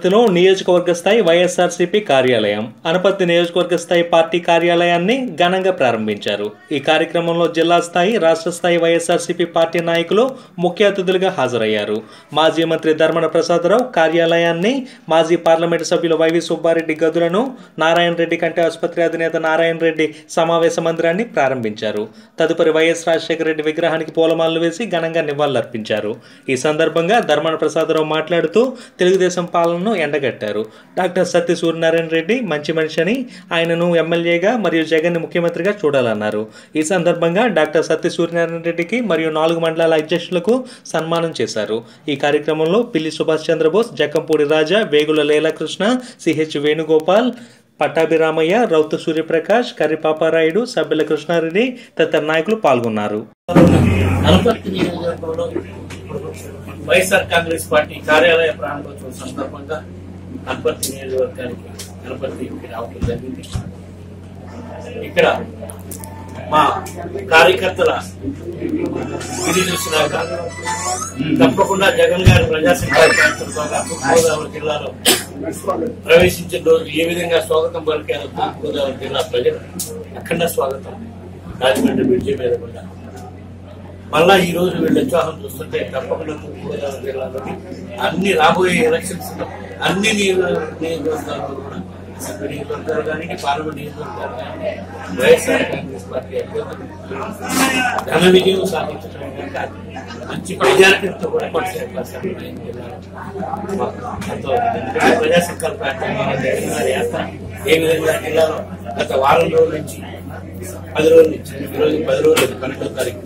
అనపర్తిలో నియోజకవర్గ స్థాయి వైఎస్ఆర్సీపీ కార్యాలయం అనపర్తి నియోజకవర్గ స్థాయి పార్టీ కార్యాలయాన్ని ఘనంగా ప్రారంభించారు ఈ కార్యక్రమంలో జిల్లా స్థాయి రాష్ట్ర స్థాయి వైఎస్ఆర్సీపీ పార్టీ నాయకులు ముఖ్య అతిథులుగా హాజరయ్యారు మాజీ మంత్రి ధర్మన ప్రసాదరావు కార్యాలయాన్ని మాజీ పార్లమెంటు సభ్యులు వైవి సుబ్బారెడ్డి గదులను నారాయణ రెడ్డి కంటే ఆసుపత్రి అధినేత నారాయణ రెడ్డి సమావేశ మందిరాన్ని ప్రారంభించారు తదుపరి వైఎస్ రాజశేఖర రెడ్డి విగ్రహానికి పూలమాలలు వేసి ఘనంగా నివాళులర్పించారు ఈ సందర్భంగా ధర్మన ప్రసాదరావు మాట్లాడుతూ తెలుగుదేశం పాలనను ఎండగట్టారు డాక్టర్ సత్య సూర్యనారాయణ రెడ్డి మంచి మనిషి అని ఆయనను ఎమ్మెల్యేగా మరియు జగన్ ముఖ్యమంత్రిగా చూడాలన్నారు ఈ సందర్భంగా డాక్టర్ సత్య సూర్యనారాయణ రెడ్డికి మరియు నాలుగు మండలాల అధ్యక్షులకు సన్మానం చేశారు ఈ కార్యక్రమంలో పిల్లి సుభాష్ చంద్రబోస్ జక్కంపూడి రాజా వేగుల లీలాకృష్ణ సిహెచ్ వేణుగోపాల్ పట్టాభిరామయ్య రౌతు సూర్యప్రకాష్ కర్రిపాపారాయుడు సభ్యుల కృష్ణారెడ్డి తదితర నాయకులు పాల్గొన్నారు అనపర్తి నియోజకవర్గంలో వైఎస్ఆర్ కాంగ్రెస్ పార్టీ కార్యాలయ ప్రారంభోత్సవం సందర్భంగా అనపర్తి నియోజకవర్గానికి అనపర్తికి రావడం జరిగింది ఇక్కడ మా కార్యకర్తల ఇది చూసినాక తప్పకుండా జగన్ గారి ప్రజాసంకల్ప తూర్పుగోదావరి జిల్లాలో ప్రవేశించిన రోజు ఏ విధంగా స్వాగతం పలికారో తూర్పుగోదావరి జిల్లా ప్రజలు అఖండ స్వాగతం రాజమండ్రి బ్రిడ్జి మీద కూడా మళ్ళా ఈ రోజు వీళ్ళ ఉత్సాహం చూస్తుంటే తప్పకుండా తూర్పుగోదావరి జిల్లాలోని అన్ని రాబోయే ఎలక్షన్స్ లో అన్ని నియోజక- నియోజకవర్గాల్లో కూడా అసెంబ్లీ నియోజకవర్గాలు కానీ పార్లమెంట్ నియోజకవర్గాలు కానీ వైఎస్ఆర్ కాంగ్రెస్ పార్టీ అభ్యర్థులు ఘన విజయం సాధించడం కాక మంచి ప్రజారిటీతో కూడా కొనసాగే అవకాశాలు ఉన్నాయి ఈ జిల్లాలో. మాకు ఎంతో ఎందుకంటే ప్రజా సంకల్ప యాత్ర ఏ విధంగా జిల్లాలో గత వారం రోజుల నుంచి పది రోజుల నుంచి ఈ రోజు పది రోజులు పన్నెండో తారీఖు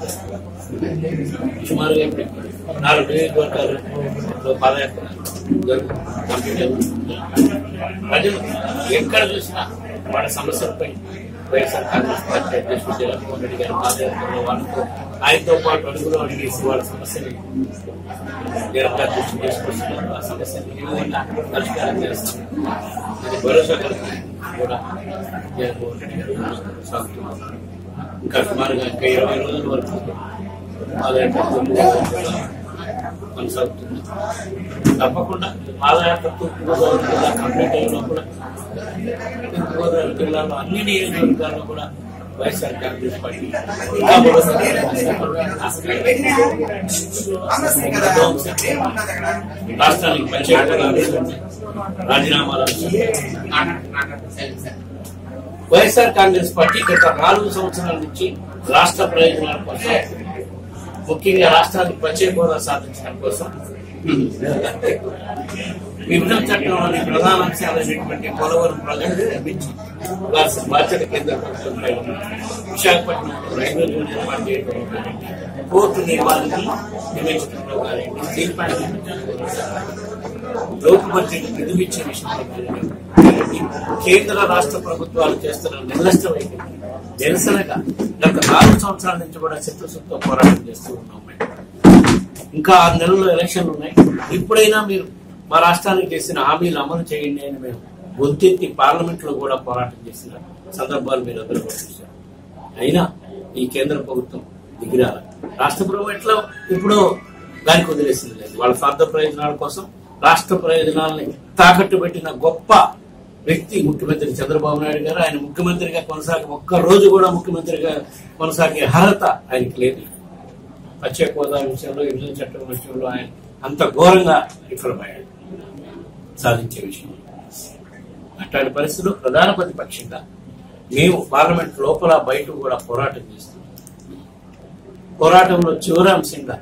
సుమారుగా ఇప్పుడు నాలుగు నియోజకవర్గాలు పాదయాత్ర జరుగు- కంప్లీట్ అవుతుంది. ప్రజలు ఎక్కడ చూసినా వాళ్ళ సమస్యలపై వైఎస్ఆర్ కాంగ్రెస్ పార్టీ అధ్యక్షుడు జగన్మోహన్ రెడ్డి గారి పాదయాత్రలో వాళ్ళతో ఆయనతో పాటు అడుగులో అడిగేసి వాళ్ళ సమస్యలు నిరంతర దృష్టి చేసుకొస్తున్నారు ఆ సమస్యలు ఏ విధంగా పరిష్కారం చేస్తాం అది భరోసా కలుగుతుంది కూడా జగన్మోహన్ రెడ్డి గారు సాగుతున్నారు ఇంకా సుమారుగా ఇంకా ఇరవై రోజుల వరకు పాదయాత్ర కొనసాగుతుంది తప్పకుండా పాదయాత్ర తూర్పుగోదావరి జిల్లా కంప్లీట్ అయిన కూడా తూర్పుగోదావరి జిల్లాలో అన్ని నియోజకవర్గాల్లో కూడా వైఎస్ఆర్ కాంగ్రెస్ పార్టీ ఇంకా బలోపేతం రాష్ట్రానికి ప్రత్యేక రాజీనామాలు వైఎస్ఆర్ కాంగ్రెస్ పార్టీ గత నాలుగు సంవత్సరాల నుంచి రాష్ట్ర ప్రయోజనాల కోసం ముఖ్యంగా రాష్ట్రానికి ప్రత్యేక హోదా సాధించడం కోసం విభజన చట్టంలోని ప్రధాన అంశాలైనటువంటి పోలవరం ప్రాజెక్టు నిర్మించి వారి బాధ్యత కేంద్ర ప్రభుత్వంపై ఉంది. విశాఖపట్నంలో రైల్వే జోన్ ఏర్పాటు చేయడంలో కానీ పోర్టు నిర్మాణాన్ని నిర్మించడంలో కానీ స్టీల్ ప్లాంట్ నిర్మించడంలో కానీ లోటు బడ్జెట్ నిధులిచ్చే విషయంలో కానీ కేంద్ర రాష్ట్ర ప్రభుత్వాలు చేస్తున్న నిర్లక్ష్య వైఖరి నిరసనగా గత నాలుగు సంవత్సరాల నుంచి కూడా చిత్తశుద్ధితో పోరాటం చేస్తూ ఉన్నాం మేము. ఇంకా ఆరు నెలల్లో ఎలక్షన్లు ఉన్నాయి ఇప్పుడైనా మీరు మా రాష్ట్రానికి చేసిన హామీలు అమలు చేయండి అని మేము గొంతెత్తి పార్లమెంట్ లో కూడా పోరాటం చేసిన సందర్భాలు మీరు అందరూ కూడా చూశారు అయినా ఈ కేంద్ర ప్రభుత్వం దిగిరాల రాష్ట్ర ప్రభుత్వం ఎట్లా ఇప్పుడు దానికి వదిలేసింది లేదు వాళ్ళ స్వార్థ ప్రయోజనాల కోసం రాష్ట్ర ప్రయోజనాలని తాకట్టు పెట్టిన గొప్ప వ్యక్తి ముఖ్యమంత్రి చంద్రబాబు నాయుడు గారు ఆయన ముఖ్యమంత్రిగా కొనసాగి ఒక్క రోజు కూడా ముఖ్యమంత్రిగా కొనసాగే అర్హత ఆయనకి లేదు ప్రత్యేక హోదా విషయంలో విభజన చట్టం విషయంలో ఆయన అంత ఘోరంగా విఫలమయ్యాడు సాధించే విషయంలో అట్లాంటి పరిస్థితుల్లో ప్రధాన ప్రతిపక్షంగా మేము పార్లమెంట్ లోపల బయట కూడా పోరాటం చేస్తున్నాం పోరాటంలో చివరి అంశంగా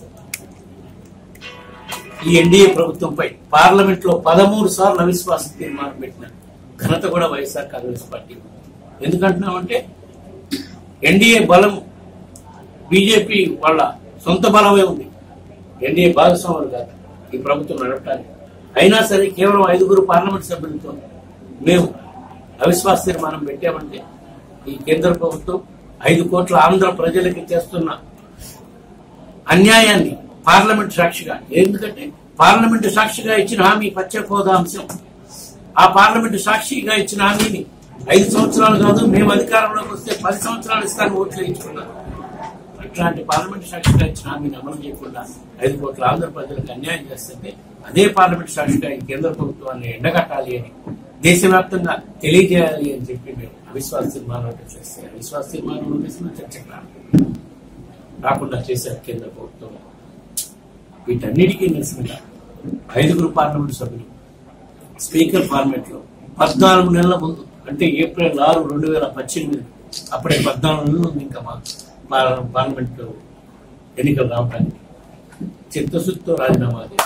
ఈ ఎన్డీఏ ప్రభుత్వంపై పార్లమెంట్ లో పదమూడు సార్లు అవిశ్వాస తీర్మానం పెట్టిన ఘనత కూడా వైఎస్ఆర్ కాంగ్రెస్ పార్టీ ఎందుకంటున్నామంటే ఎన్డీఏ బలం బీజేపీ వాళ్ళ సొంత బలమే ఉంది ఎన్డీఏ భాగస్వాములు కాదు ఈ ప్రభుత్వం నడపడానికి అయినా సరే కేవలం ఐదుగురు పార్లమెంట్ సభ్యులతో మేము అవిశ్వాస తీర్మానం పెట్టామంటే ఈ కేంద్ర ప్రభుత్వం ఐదు కోట్ల ఆంధ్ర ప్రజలకి చేస్తున్న అన్యాయాన్ని పార్లమెంట్ సాక్షిగా ఎందుకంటే పార్లమెంట్ సాక్షిగా ఇచ్చిన హామీ ప్రత్యేక హోదా అంశం ఆ పార్లమెంట్ సాక్షిగా ఇచ్చిన హామీని ఐదు సంవత్సరాలు కాదు మేము అధికారంలోకి వస్తే పది సంవత్సరాలు ఇస్తాను ఓట్లు వేయించుకున్నాం అట్లాంటి పార్లమెంట్ సాక్షిగా ఇచ్చిన హామీని అమలు చేయకుండా ఐదు కోట్ల ఆంధ్ర ప్రజలకు అన్యాయం చేస్తుంటే అదే పార్లమెంట్ సాక్షిగా ఈ కేంద్ర ప్రభుత్వాన్ని ఎండగట్టాలి అని దేశవ్యాప్తంగా తెలియజేయాలి అని చెప్పి మేము అవిశ్వాస తీర్మానం చేస్తే అవిశ్వాస తీర్మానం వేసిన చర్చకు రాలేదు. రాకుండా చేశారు కేంద్ర ప్రభుత్వం వీటన్నిటికీ నిరసనగా ఐదుగురు పార్లమెంట్ సభ్యులు స్పీకర్ ఫార్మేట్ లో పద్నాలుగు నెలల ముందు అంటే ఏప్రిల్ ఆరు రెండు వేల పద్దెనిమిది అప్పుడే పద్నాలుగు నెలలు ఉంది ఇంకా మా మా పార్లమెంట్ ఎన్నికలు రావడానికి చిత్తశుద్ధితో రాజీనామా చేశారు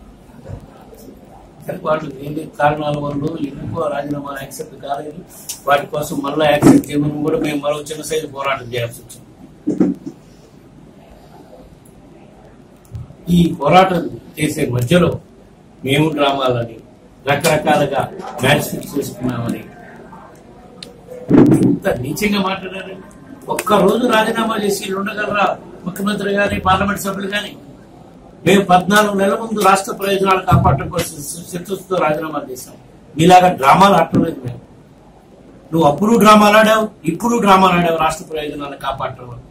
కానీ వాళ్ళు ఏ కారణాల వల్ల ఎందుకో రాజీనామా యాక్సెప్ట్ కాలేదు వాటి కోసం మళ్ళీ యాక్సెప్ట్ చేయమని కూడా మేము మరో చిన్న సైజు పోరాటం చేయాల్సి వచ్చింది ఈ పోరాటం చేసే మధ్యలో మేము డ్రామాలని రకరకాలుగా మ్యాచ్ ఫిక్స్ చేసుకున్నామని ఇంత నీచంగా మాట్లాడారు ఒక్క రోజు రాజీనామా చేసి వీళ్ళు ఉండగలరా ముఖ్యమంత్రి గాని పార్లమెంట్ సభ్యులు గాని మేము పద్నాలుగు నెలల ముందు రాష్ట్ర ప్రయోజనాలు కాపాడటం కోసం చిత్తూరుతో రాజీనామా చేశాం మీలాగా డ్రామాలు ఆడలేదు మేము నువ్వు అప్పుడు డ్రామాలు ఆడావు ఇప్పుడు డ్రామాలు ఆడావు రాష్ట్ర ప్రయోజనాలను కాపాడటం వల్ల.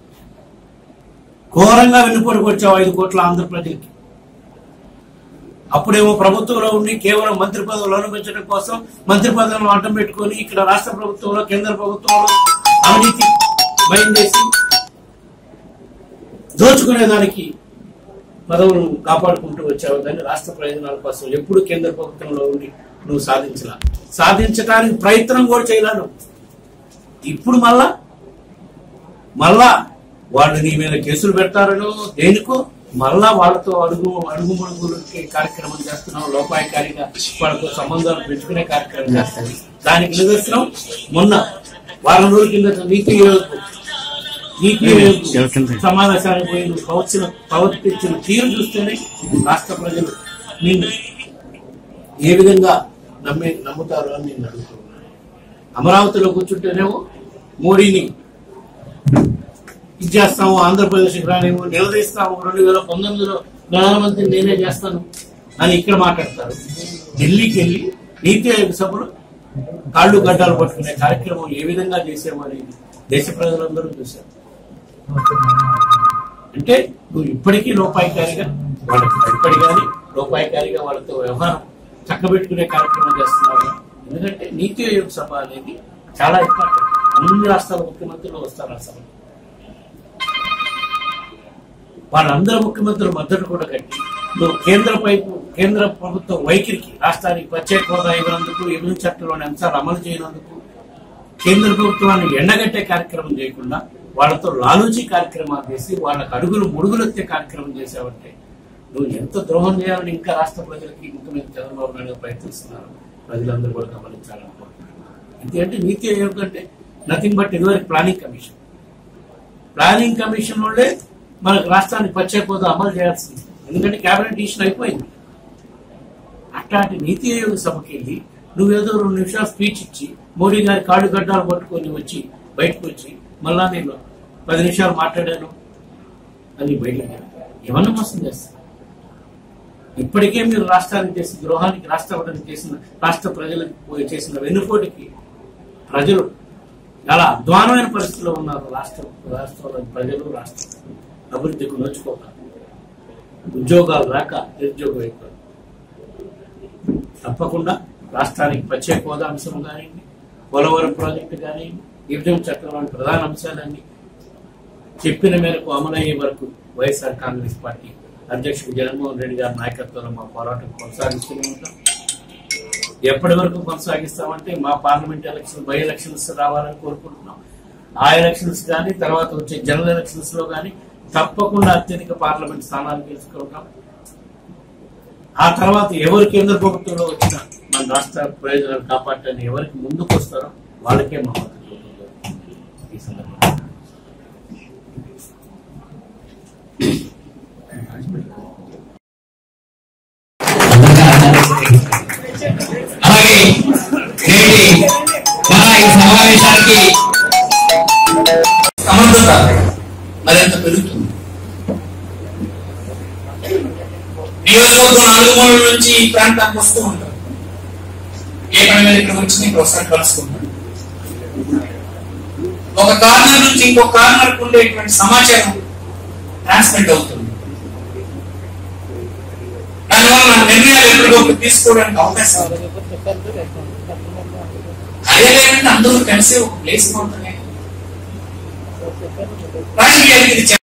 ఘోరంగా వెన్నుపోటుకు వచ్చావు ఐదు కోట్ల ఆంధ్ర ప్రజలకి అప్పుడేమో ప్రభుత్వంలో ఉండి కేవలం మంత్రి పదవులు అనుభవించడం కోసం మంత్రి పదవులను అడ్డం పెట్టుకొని ఇక్కడ రాష్ట్ర ప్రభుత్వంలో కేంద్ర ప్రభుత్వంలో అవినీతి బయలుదేసి దోచుకునేదానికి పదవులను కాపాడుకుంటూ వచ్చావు కానీ రాష్ట్ర ప్రయోజనాల కోసం ఎప్పుడు కేంద్ర ప్రభుత్వంలో ఉండి నువ్వు సాధించలా సాధించడానికి ప్రయత్నం కూడా చేయలేను ఇప్పుడు మళ్ళా మళ్ళా వాళ్ళు నీ మీద కేసులు పెడతారనో దేనికో మళ్ళా వాళ్ళతో అడుగు అడుగు మడుగులకి కార్యక్రమం చేస్తున్నాం లోపాయకారిగా వాళ్ళతో సంబంధాలు పెంచుకునే కార్యక్రమం చేస్తాం దానికి నిదర్శనం మొన్న వారం రోజుల కింద నీతి ఆయోగ్ నీతి ఆయోగ్ సమావేశానికి పోయి నువ్వు ప్రవర్తించిన ప్రవర్తించిన తీరు చూస్తేనే రాష్ట్ర ప్రజలు నిన్ను ఏ విధంగా నమ్మే నమ్ముతారు అని నేను అడుగుతున్నాను అమరావతిలో కూర్చుంటేనేమో మోడీని ఇది చేస్తాము ఆంధ్రప్రదేశ్ రానేమో నిలదీస్తాము రెండు వేల పంతొమ్మిదిలో ప్రధానమంత్రి నేనే చేస్తాను అని ఇక్కడ మాట్లాడతారు ఢిల్లీకి వెళ్ళి నీతి ఆయోగ్ సభలు కాళ్ళు గడ్డాలు పట్టుకునే కార్యక్రమం ఏ విధంగా చేసాము అనేది దేశ ప్రజలందరూ చూశారు అంటే నువ్వు ఇప్పటికీ లోపాయికారిగా వాళ్ళకి భయపడి కానీ లోపాయికారిగా వాళ్ళతో వ్యవహారం చక్కబెట్టుకునే కార్యక్రమం చేస్తున్నావు ఎందుకంటే నీతి ఆయోగ్ సభ అనేది చాలా ఇంపార్టెంట్ అన్ని రాష్ట్రాల ముఖ్యమంత్రులు వస్తారు ఆ సభ వాళ్ళందరూ ముఖ్యమంత్రులు మద్దతు కూడా కట్టి నువ్వు కేంద్ర వైపు కేంద్ర ప్రభుత్వం వైఖరికి రాష్ట్రానికి ప్రత్యేక హోదా ఇవ్వనందుకు విభజన చట్టంలోని అంశాలు అమలు చేయనందుకు కేంద్ర ప్రభుత్వాన్ని ఎండగట్టే కార్యక్రమం చేయకుండా వాళ్ళతో లాలూచి కార్యక్రమాలు చేసి వాళ్ళకి అడుగులు ముడుగులెత్తే కార్యక్రమం చేసావంటే నువ్వు ఎంత ద్రోహం చేయాలని ఇంకా రాష్ట్ర ప్రజలకి ముఖ్యమంత్రి చంద్రబాబు నాయుడు ప్రయత్నిస్తున్నారు ప్రజలందరూ కూడా గమనించాలనుకుంటున్నారు ఎందుకంటే నీతి ఆయోగ్ అంటే నథింగ్ బట్ ఇదివరకు ప్లానింగ్ కమిషన్ ప్లానింగ్ కమిషన్ వాళ్ళే మనకు రాష్ట్రానికి ప్రత్యేక హోదా అమలు చేయాల్సింది ఎందుకంటే కేబినెట్ డిసిషన్ అయిపోయింది అట్లాంటి నీతి ఆయోగ సభకి వెళ్ళి నువ్వేదో రెండు నిమిషాలు స్పీచ్ ఇచ్చి మోడీ గారి కాళ్ళు గడ్డాలు పట్టుకొని వచ్చి బయటకు వచ్చి మళ్ళా నేను పది నిమిషాలు మాట్లాడాను అని బయటికి రా. ఏమన్నా మోసం చేస్తా ఇప్పటికే మీరు రాష్ట్రానికి చేసిన ద్రోహానికి రాష్ట్రానికి చేసిన రాష్ట్ర ప్రజలకు చేసిన వెన్నుపోటుకి ప్రజలు చాలా అధ్వానమైన పరిస్థితిలో ఉన్నారు రాష్ట్ర రాష్ట్రంలోని ప్రజలు రాష్ట్రం అభివృద్ధికి నోచుకోక ఉద్యోగాలు రాక నిరుద్యోగం అయిపోయింది తప్పకుండా రాష్ట్రానికి ప్రత్యేక హోదా అంశం కానివ్వండి పోలవరం ప్రాజెక్టు కానివ్వండి విభజన చట్టంలోని ప్రధాన అంశాలన్నీ చెప్పిన మేరకు అమలయ్యే వరకు వైఎస్ఆర్ కాంగ్రెస్ పార్టీ అధ్యక్షుడు జగన్మోహన్ రెడ్డి గారి నాయకత్వంలో మా పోరాటం కొనసాగిస్తూనే ఉంటాం ఎప్పటి వరకు కొనసాగిస్తామంటే మా పార్లమెంట్ ఎలక్షన్ బై ఎలక్షన్స్ రావాలని కోరుకుంటున్నాం ఆ ఎలక్షన్స్ కానీ తర్వాత వచ్చే జనరల్ ఎలక్షన్స్ లో కానీ తప్పకుండా అత్యధిక పార్లమెంట్ స్థానాలు గెలుచుకుంటాం ఆ తర్వాత ఎవరు కేంద్ర ప్రభుత్వంలో వచ్చినా మన రాష్ట్ర ప్రయోజనాలు కాపాడటానికి ఎవరికి ముందుకు వస్తారో వాళ్ళకే మా మద్దతు ఉంటుంది. ఈ సందర్భంగా అలాగే నేటి మన ఈ సమావేశానికి సమర్థత మరింత పెరుగుతుంది నియోజకవర్గం నాలుగు మూలల నుంచి ఈ ప్రాంతానికి వస్తూ ఉంటాం ఏ పని మీద ఇక్కడికి వచ్చి నీకు ఒకసారి కలుసుకుంటాం ఒక కార్నర్ నుంచి ఇంకొక కార్నర్ ఉండేటువంటి సమాచారం ట్రాన్స్మిట్ అవుతుంది దానివల్ల ఒకరికొకరు తీసుకోవడానికి అవకాశం ఉంది. కార్యాలయం అంటే అందరూ కలిసి ఒక ప్లేస్ ఉంటుంది రాజకీయానికి ఇది